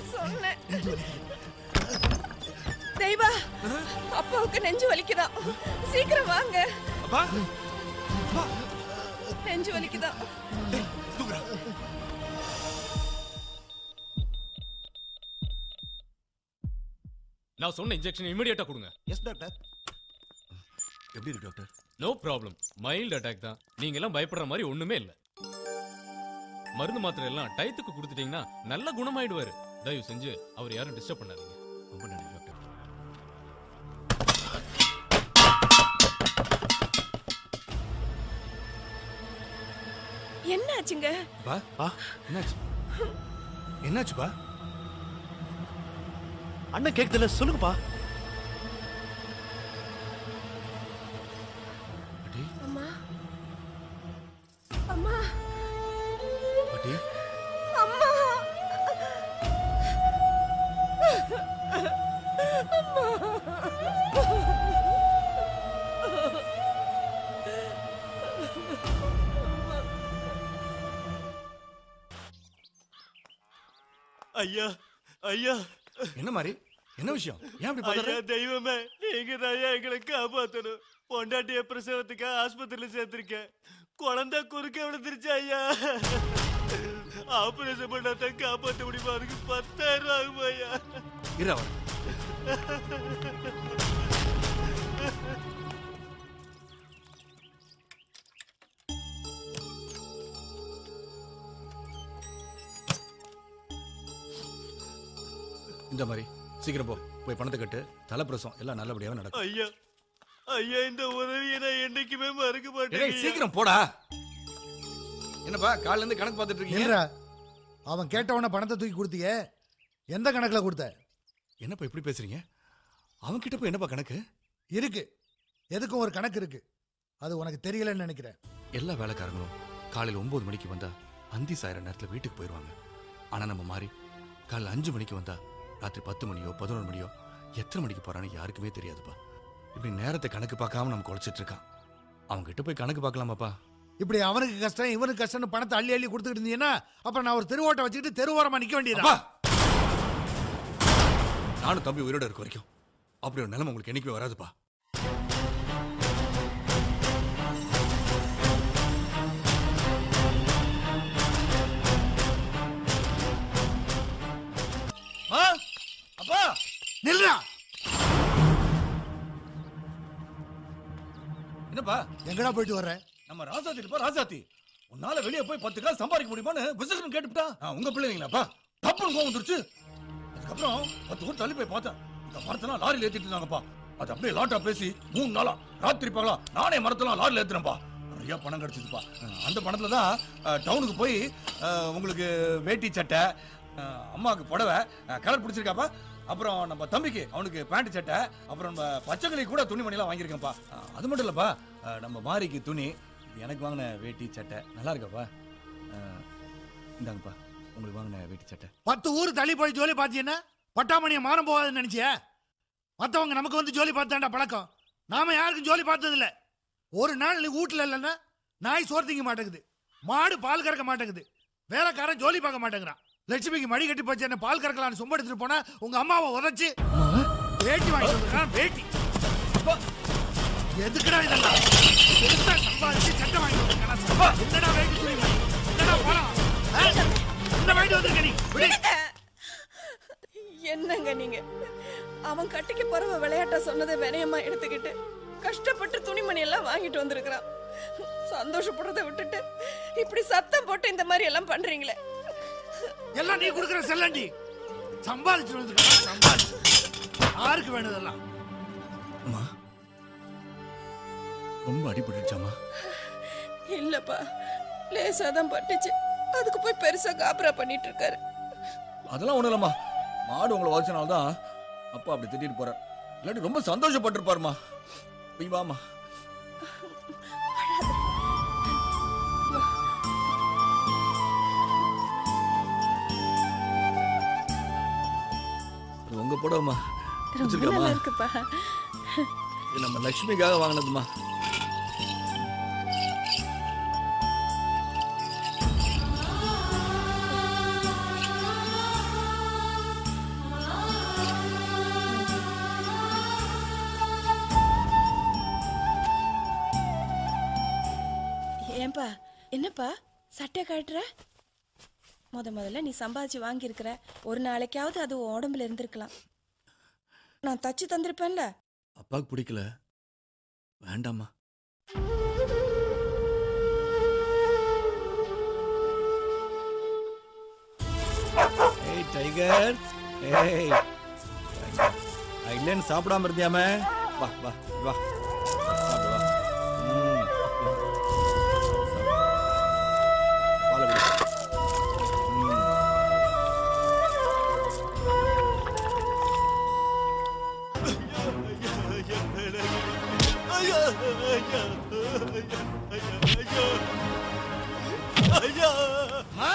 சொன்னேன் தெய்வா அப்பாவுக்கு நெஞ்சு வலிக்குதாம் சீக்கிரம் வாங்க அப்பா நெஞ்சு வலிக்குதாம் தூக்குறா நான் சொன்ன இன்ஜெக்ஷன் இமிடியேட்டா கொடுங்க எஸ் டாக்டர் எப்படி இருக்கு doctor no problem mild attack தான் நீங்க எல்லாம் பயப்படுற மாதிரி ஒண்ணுமே இல்ல மருந்து மாத்திரை எல்லாம் டயத்துக்கு கொடுத்துட்டீங்கன்னா நல்ல குணமாயிடுவாரு தயவு செஞ்சு அவர் யாரும் டிஸ்டர்ப் பண்ணாதீங்க ரொம்ப நன்றி டாக்டர் என்ன ஆச்சுங்க பா பா என்னாச்சு என்னாச்சுப்பா அண்ணன் கேக்குதுல சொல்லுங்கப்பா பாட்டி அம்மா அம்மா பாட்டி அம்மா ஐயா ஐயா என்ன மாதிரி என்ன விஷயம் ஏன் அப்படி ஐயா பதற தெய்வமே நீங்க தான் எங்களை காப்பாத்தணும் பொண்டாட்டிய பிரசவத்துக்கு ஆஸ்பத்திரியில சேர்த்திருக்கேன் குழந்தை குறுக்க விழுந்துருச்சு ஐயா ஆபரேஷன் பண்ணாதான் காப்பாத்த முடியுமா அதுக்கு பத்தாயிரம் ரூபாய் ஆகும் ஐயா இரு அவர் இந்த மாதிரி சீக்கிரம் போ போய் பணத்தை கட்டு தலைப்பிரசம் எல்லாம் நல்லபடியாவே நடக்கும் ஐயா ஐயா இந்த உதவியை நான் என்னைக்குமே மறக்க டேய், மாட்டேன் ஐயா. சீக்கிரம் போடா என்னப்பா காலைல இருந்து கணக்கு பார்த்துட்டு இருக்கீங்க இல்ல அவன் கேட்டவன பணத்தை தூக்கி கொடுத்தியே எந்த கணக்குல கொடுத்த என்னப்பா இப்படி பேசுறீங்க அவன் கிட்ட போய் என்னப்பா கணக்கு இருக்கு எதுக்கும் ஒரு கணக்கு இருக்கு அது உனக்கு தெரியலன்னு நினைக்கிறேன் எல்லா வேலைக்காரங்களும் காலையில் ஒன்பது மணிக்கு வந்தா அந்தி சாயிர நேரத்தில் வீட்டுக்கு போயிடுவாங்க ஆனா நம்ம மாறி காலைல அஞ்சு மணிக்கு வந்தா ராத்திரி பத்து மணியோ பதினொரு மணியோ எத்தனை மணிக்கு போறான்னு யாருக்குமே தெரியாதுப்பா இப்படி நேரத்தை கணக்கு பார்க்காம நம்ம குழைச்சிட்டு இருக்கான் அவங்க கிட்ட போய் கணக்கு பார்க்கலாமாப்பா இப்படி அவனுக்கு கஷ்டம் இவனுக்கு கஷ்டம்னு பணத்தை அள்ளி அள்ளி கொடுத்துட்டு இருந்தீங்கன்னா அப்புறம் நான் ஒரு தெருவோட்டை வச்சுக்கிட்டு தெருவோரமா நிக்க வேண்டியதா அப்பா நானும் தம்பி உயிரோட இருக்க வரைக்கும் அப்படி ஒரு நிலைமை உங்களுக்கு என்னைக்குமே வராதுப்பா ஆ? அப்பா நில்றா என்னப்பா எங்கடா போயிட்டு வர்ற நம்ம ராசாத்தி இருப்பா ராசாத்தி உன்னால வெளியே போய் பத்து காசு சம்பாதிக்க முடியுமான்னு விசேஷம் கேட்டுவிட்டா நான் உங்க பிள்ளைங்களாப்பா தப்புன்னு கோவம் வந்துருச்சு அதுக்கப்புறம் பத்து ஊர் தள்ளி போய் பார்த்தேன் இந்த மரத்தெல்லாம் லாரியில் ஏத்திட்டு இருந்தாங்கப்பா அது அப்படியே லாட்டா பேசி மூணு நாளா ராத்திரி பகலா நானே மரத்தெல்லாம் லாரியில் ஏத்துறேன்ப்பா நிறைய பணம் கிடைச்சதுப்பா அந்த பணத்துல தான் அஹ், டவுனுக்கு போய் அஹ், உங்களுக்கு வேட்டி சட்டை அஹ், அம்மாவுக்கு புடவை அஹ், கலர் பிடிச்சிருக்காப்பா அப்புறம் நம்ம தம்பிக்கு அவனுக்கு பேண்ட் சட்டை அப்புறம் நம்ம பச்சைக்கிளி கூட துணி மணிலாம் வாங்கியிருக்கேன்ப்பா அஹ், அது மட்டும் இல்லப்பா அஹ், நம்ம மாரிக்கு துணி இது எனக்கு வாங்கின வேட்டி சட்டை நல்லா இருக்காப்பா அஹ், இந்தாங்கப்பா உங்களுக்கு வாங்கின வேட்டி சட்டை பத்து ஊர் தள்ளி போய் ஜோலி பார்த்தீங்கன்னா பட்டாமணியை மாறம் போகாதுன்னு நினைச்சிய மத்தவங்க நமக்கு வந்து ஜோலி பார்த்தாண்டா பழக்கம் நாம யாருக்கும் ஜோலி பார்த்தது இல்ல ஒரு நாள் நீ வீட்டுல இல்லைன்னா நாய் சோறு திங்க மாட்டேங்குது மாடு பால் கறக்க மாட்டேங்குது வேலைக்காரன் ஜோலி பார்க்க மாட்டேங்கிறான் லட்சுமிக்கு மடி கட்டி போச்சு என்ன பால் கறக்கலாம்னு சொம்ப எடுத்துட்டு போனா உங்க அம்மாவை உதைச்சு வேட்டி வாங்கி வந்திருக்கான் வேட்டி அப்பா, எதுக்குடா இதெல்லாம் பெருசா சம்பாதிச்சு சட்டை வாங்கி வந்திருக்கானா என்னடா வேட்டி துணி வாங்கி? என்னடா பணம் ஆ? என்ன வாங்கிட்டு வந்திருக்க நீ விடு. விடுங்க. என்னங்க நீங்க அவன் கட்டிக்க போறவ விளையாட்ட சொன்னதை வினயமா எடுத்துக்கிட்டு கஷ்டப்பட்டு துணிமணி எல்லாம் வாங்கிட்டு வந்திருக்கிறான் சந்தோஷப்படுறதை விட்டுட்டு இப்படி சத்தம் போட்டு இந்த மாதிரி எல்லாம் பண்றீங்களே எல்லாம் நீ கொடுக்குற செல்லண்டி சம்பாதிச்சு வந்துருக்க சம்பாதிச்சு யாருக்கு வேணுதெல்லாம் அம்மா ரொம்ப அடிபட்டுச்சாமா இல்லப்பா லேசா தான் பட்டுச்சு அதுக்கு போய் பெருசா காபரா பண்ணிட்டு இருக்காரு அதெல்லாம் ஒண்ணும் இல்லம்மா மாடு உங்களை வச்சனால தான் அப்பா அப்படி திட்டிட்டு போறார் இல்லாட்டி ரொம்ப சந்தோஷப்பட்டிருப்பாருமா நீ வாமா இது உங்க புடவைமா ரொம்ப பிடிச்சிருக்காம்மா? நல்லா இருக்குப்பா இது நம்ம லட்சுமிக்காக வாங்கினதுமா என்னப்பா சட்டை காட்டுற முத முதல்ல நீ சம்பாதிச்சு வாங்கியிருக்கிற ஒரு நாளைக்காவது அது உன் உடம்புல இருந்திருக்கலாம் நான் தச்சு தந்திருப்பேன்ல அப்பாவுக்கு பிடிக்கல வேண்டாம்மா ஏய் டைகர் ஏய் இல்லைன்னு சாப்பிடாம இருந்தியாம வா வா வா சாப்பிடு, வா ம். பாலை குடி. ம். ஐயா ஐயா ஐயா ஐயா அம்மா,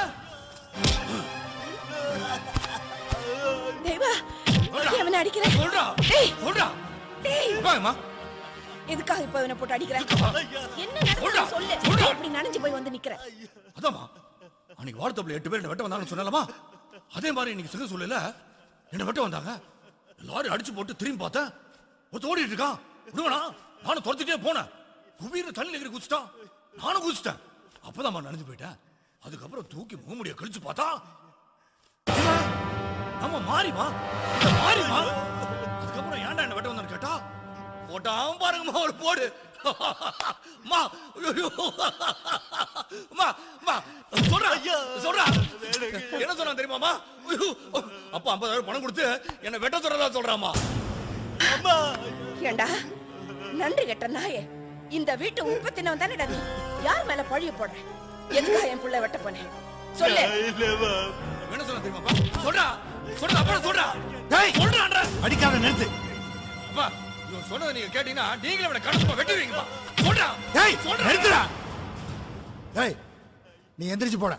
தெய்வா அவனை அடிக்கிற சொல்றா டேய் சொல்றா டேய் வாங்கம்மா எதுக்காக இப்ப இவனை போட்டு அடிக்கிற என்ன சொல்றா, நடந்தது சொல்லு சொல்றா. இப்படி நனைஞ்சு போய் வந்து நிக்கிற அதாம்மா அன்னைக்கு வார்த்தப்பில் எட்டு பேர் என்ன வெட்ட வந்தாங்கன்னு சொன்னலமா அதே மாதிரி இன்னைக்கு சிங்க சொல்லல என்ன வெட்ட வந்தாங்க லாரி அடிச்சு போட்டு திரும்பி பார்த்தேன் ஒருத்த ஓடிட்டு இருக்கான் விடுவனா நானும் துரத்திட்டே போனேன் குபீர் தண்ணி எகிரி குதிச்சிட்டான் நானும் குதிச்சிட்டேன் அப்பதான் நனைஞ்சு போயிட்டேன் அதுக்கப்புறம் தூக்கி முகமுடிய கழிச்சு பார்த்தா இவன் நம்ம மாறிமா இந்த மாறிமா அதுக்கப்புறம் ஏன்டா என்ன வெட்ட வந்தான்னு கேட்டா போட்டான் பாருங்கம்மா ஒரு போடு மா ஐயோ அம்மா அம்மா சொல்றா ஐயா சொல்றா என்ன சொன்னா தெரியுமாமா ஐயோ, அப்பா ஐம்பதாயிரம் பணம் கொடுத்து என்ன வெட்ட சொல்றதா சொல்றாமா அம்மா ஏண்டா நன்றி கெட்ட நாயே இந்த வீட்டு உற்பத்தினவன் தானே நீ யார் மேல பழிய போடுற எதுக்காக என் புள்ள வெட்ட போனேன் சொல்லு இல்லவா என்ன சொன்னா தெரியுமாப்பா சொல்றா சொல்றா அப்புறம் சொல்றா டேய் சொல்றான்ற அடிக்காத நிறுத்து அப்பா இவன் சொன்னதை நீங்க கேட்டீங்கன்னா நீங்களே அவனை கடுப்பா வெட்டுவீங்கப்பா சொல்றா டேய் சொல்றா நிறுத்துடா டேய் நீ எந்திரிச்சு போட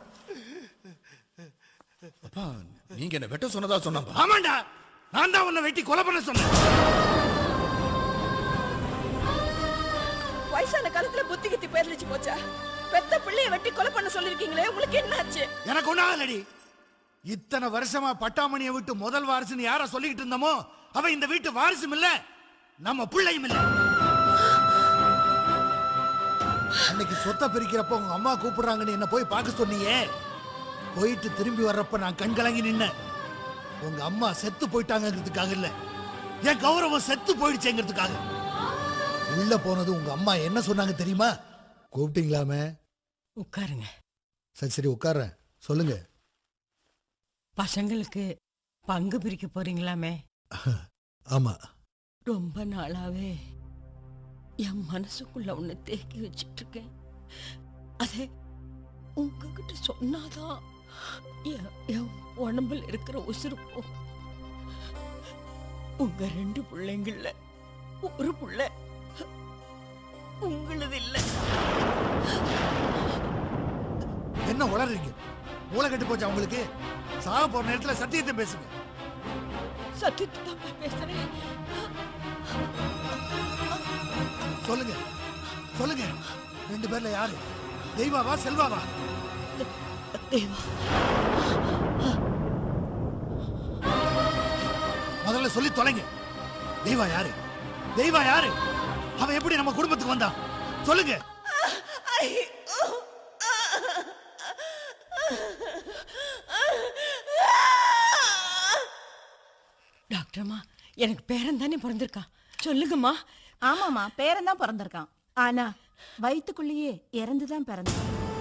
அப்பா நீங்க என்ன வெட்ட சொன்னதா சொன்னாப்பா ஆமாண்டா நான் தான் உன்னை வெட்டி கொலை பண்ண சொன்னேன் வயசான காலத்துல புத்தி கித்தி பேர்லிச்சு போச்சா பெத்த பிள்ளைய வெட்டி கொலை பண்ண சொல்லிருக்கீங்களே உங்களுக்கு என்ன ஆச்சு எனக்கு ஒண்ணாகலடி இத்தனை வருஷமா பட்டாமணியை விட்டு முதல் வாரிசுன்னு யார சொல்லிக்கிட்டு இருந்தோமோ அவ இந்த வீட்டு வாரிசும் இல்ல நம்ம பிள்ளையும் இல்ல அன்னைக்கு சொத்தை பிரிக்கிறப்ப உங்க அம்மா கூப்பிடுறாங்கன்னு என்ன போய் பார்க்க சொன்னியே போயிட்டு திரும்பி வர்றப்ப நான் கண் கலங்கி நின்னேன் உங்க அம்மா செத்து போயிட்டாங்கிறதுக்காக இல்ல என் கௌரவம் செத்து போயிடுச்சேங்கிறதுக்காக உள்ள போனது உங்க அம்மா என்ன சொன்னாங்க தெரியுமா கூப்பிட்டீங்களாமே உட்காருங்க சரி சரி உட்கார்றேன் சொல்லுங்க பசங்களுக்கு பங்கு பிரிக்க போறீங்களாமே ஆமா ரொம்ப நாளாவே என் மனசுக்குள்ள ஒண்ணு தேக்கி வச்சிட்டு இருக்கேன் அதை உங்ககிட்ட சொன்னாதான் என் என் உடம்புல இருக்கிற உசுறு போகும். உங்க ரெண்டு பிள்ளைங்கள்ல ஒரு புள்ள உங்களது இல்லை என்ன உளறீங்க மூளை கெட்டு போச்சா உங்களுக்கு சாக போற நேரத்துல சத்தியத்தை பேசுங்க சத்தியத்தை தான் பேசுறேன் சொல்லுங்க சொல்லுங்க ரெண்டு பேர்ல யாரு தெய்வாவா செல்வாவா தேவா முதல்ல சொல்லி தொலைங்க தெய்வா யாரு தெய்வா யாரு அவ எப்படி நம்ம குடும்பத்துக்கு வந்தா சொல்லுங்க டாக்டர்மா எனக்கு பேரன் தானே பிறந்திருக்கான் சொல்லுங்கம்மா ஆமாமா பேரன் தான் பிறந்திருக்கான் ஆனா வயித்துக்குள்ளேயே இறந்து தான் பிறந்தான்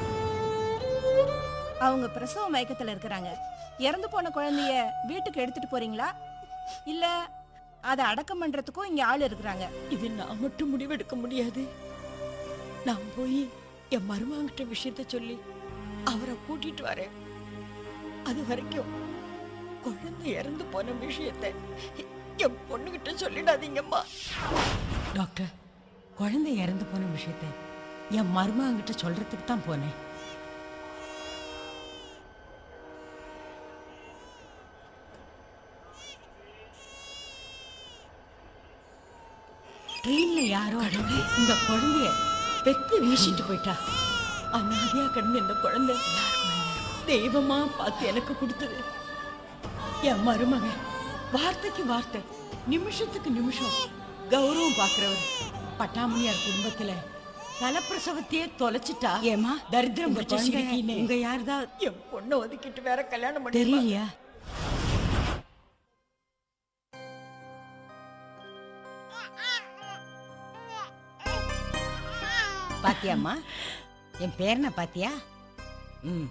அவங்க பிரசவ மயக்கத்துல இருக்கிறாங்க இறந்து போன குழந்தைய வீட்டுக்கு எடுத்துட்டு போறீங்களா இல்ல அதை அடக்கம் பண்றதுக்கும் இங்க ஆள் இருக்கிறாங்க இது நான் மட்டும் முடிவெடுக்க முடியாது நான் போய் என் மருமகிட்ட விஷயத்த சொல்லி அவரை கூட்டிட்டு வரேன் அது வரைக்கும் குழந்தை இறந்து போன விஷயத்த என் பொண்ணுகிட்ட சொல்லிடாதீங்கம்மா டாக்டர் குழந்தை இறந்து போன விஷயத்த என் மருமகிட்ட சொல்றதுக்கு தான் போனேன் ட்ரெயின்ல யாரோ இந்த குழந்தைய பெத்து வீசிட்டு போயிட்டா அனாதையா கிடந்த இந்த குழந்தை தெய்வமா பார்த்து எனக்கு கொடுத்தது என் மருமகன் வார்த்தைக்கு வார்த்தை நிமிஷத்துக்கு நிமிஷம் கௌரவம் பார்க்கிறவர் பட்டாமணியார் குடும்பத்துல தலப்பிரசவத்தையே தொலைச்சிட்டா ஏமா தரித்திரம் பிடிச்ச குழந்தை சிறுக்கின்னு உங்க யார்தான் என் பொண்ணை ஒதுக்கிட்டு வேற கல்யாணம் பண்ணி தெரியலையா பாத்தியாம்மா என் பேரனை பாத்தியா ம்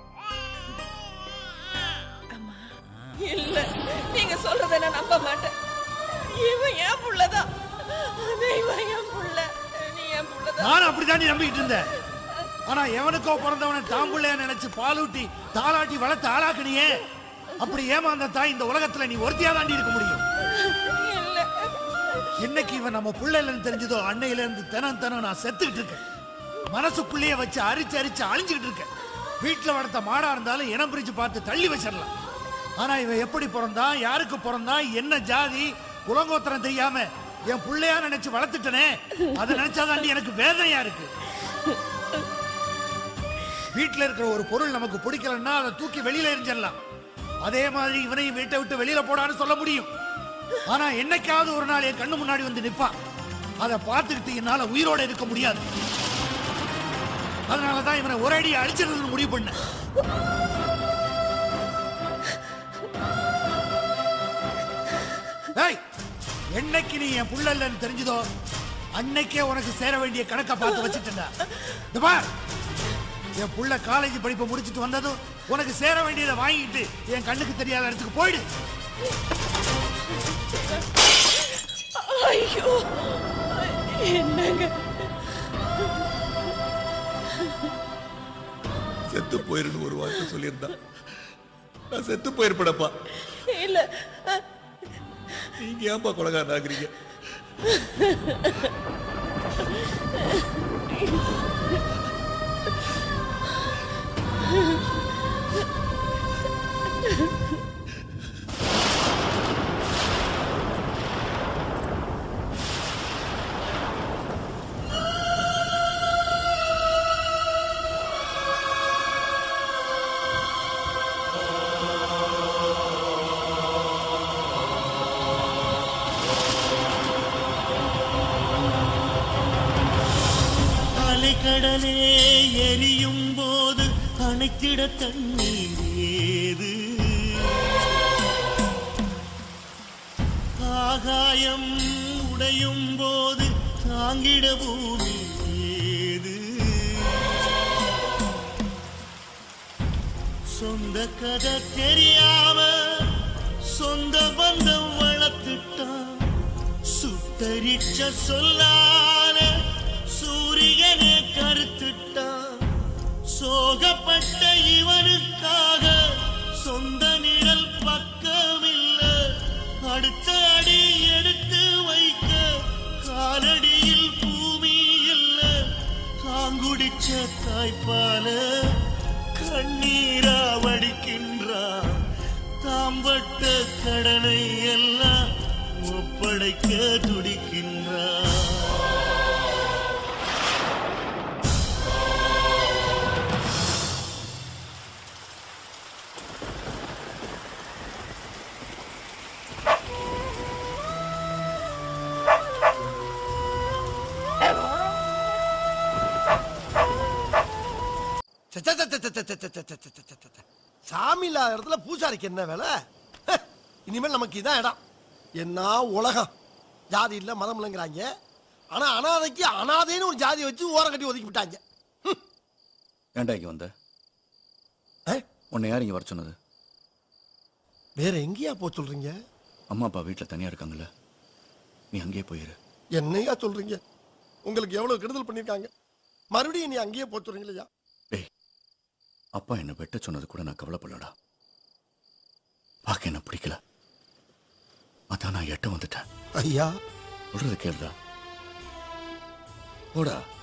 இல்ல நீங்க சொல்றத நான் நம்ப மாட்டேன் இவன் என் புள்ளதான் இவன் என் புள்ள நீ என் புள்ளதான் நானும் அப்படித்தாண்டி நம்பிக்கிட்டு இருந்தேன் ஆனா எவனுக்கோ பிறந்தவனை தாம்புள்ளையா நினைச்சு பாலூட்டி தாளாட்டி வளர்த்து ஆளாக்குனியே அப்படி ஏமாந்த தாய் இந்த உலகத்துல நீ ஒருத்தியா தாண்டி இருக்க முடியும் இல்ல என்னைக்கு இவன் நம்ம புள்ள இல்லைன்னு தெரிஞ்சதோ அன்னையில இருந்து தினம் தினம் நான் செத்துக்கிட்டு இருக்கேன் மனசுக்குள்ளேயே வச்சு அரிச்சு அரிச்சு அழிஞ்சுக்கிட்டு இருக்கேன் வீட்டுல வளர்த்த மாடா இருந்தாலும் இனம் பிரிச்சு பார்த்து தள்ளி வச்சிடலாம் ஆனா இவன் எப்படி பிறந்தான் யாருக்கு பிறந்தான் என்ன ஜாதி குலங்கோத்திரம் தெரியாம என் புள்ளையா நினைச்சு வளர்த்துட்டனே அதை நினைச்சாதாண்டி எனக்கு வேதனையா இருக்கு வீட்டுல இருக்கிற ஒரு பொருள் நமக்கு பிடிக்கலன்னா அதை தூக்கி வெளியில எரிஞ்சிடலாம் அதே மாதிரி இவனையும் வீட்டை விட்டு வெளியில போடான்னு சொல்ல முடியும் ஆனா என்னைக்காவது ஒரு நாள் என் கண்ணு முன்னாடி வந்து நிப்பான் அதை பார்த்துக்கிட்டு என்னால உயிரோட இருக்க முடியாது அதனாலதான் இவனை ஒரு அடி அழிச்சிருந்தது முடிவு பண்ணேன் ஏய், என்னைக்கு நீ என் புள்ள இல்லைன்னு தெரிஞ்சதோ அன்னைக்கே உனக்கு சேர வேண்டிய கணக்கை பார்த்து வச்சுட்டேன்டா இந்த பார் என் புள்ள காலேஜ் படிப்பை முடிச்சிட்டு வந்ததும் உனக்கு சேர வேண்டியதை வாங்கிட்டு என் கண்ணுக்கு தெரியாத இடத்துக்கு போயிடு ஐயோ என்னங்க செத்து போயிருன்னு ஒரு வார்த்தை சொல்லியிருந்தான் நான் செத்து போயிருப்படப்பா இல்ல நீங்க ஏன்பா கொலகாரன் ஆகுறீங்க அலைக்கடலே எரியும் போது அணைத்திட தண்ணீர் ஏது ஆகாயம் உடையும் போது தாங்கிட பூமி ஏது சொந்த கதை தெரியாம சொந்த பந்தம் வளர்த்துட்டான் சுட்டரிச்ச சொல்லால சூரியனே கருத்துட்டான் சோகப்பட்ட இவனுக்காக சொந்த நிழல் பக்கமில்ல அடுத்த அடி எடுத்து வைக்க காலடியில் பூமி இல்ல காங்குடிச்ச தாய்ப்பால கண்ணீரா வடிக்கின்றான் தாம்பட்ட கடனை எல்லாம் ஒப்படைக்க துடிக்கின்றான் சாமி இல்லாத இடத்துல பூசாரிக்கு என்ன வேலை ஹ, இனிமேல் நமக்கு இதான் இடம் என்ன உலகம் ஜாதி இல்லை மதம் இல்லைங்கிறாங்க ஆனா அனாதைக்கு அனாதைன்னு ஒரு ஜாதியை வச்சு ஓரம் கட்டி ஒதுக்கி விட்டாங்க ஏன்டா இங்க வந்த ஏ, உன்னை யார் இங்க வர சொன்னது வேற எங்கேயா போ சொல்றீங்க அம்மா அப்பா வீட்டில் தனியா இருக்காங்கல்ல நீ அங்கேயே போயிரு என்னையா சொல்றீங்க உங்களுக்கு எவ்வளவு கெடுதல் பண்ணிருக்காங்க மறுபடியும் நீ அங்கேயே போ சொல்றீங்களா டேய் அப்பா என்னை வெட்ட சொன்னது கூட நான் கவலைப்படலடா பார்க்க என்ன பிடிக்கல அதான் நான் எட்ட வந்துட்டேன் ஐயா சொல்றத கேளுடா போடா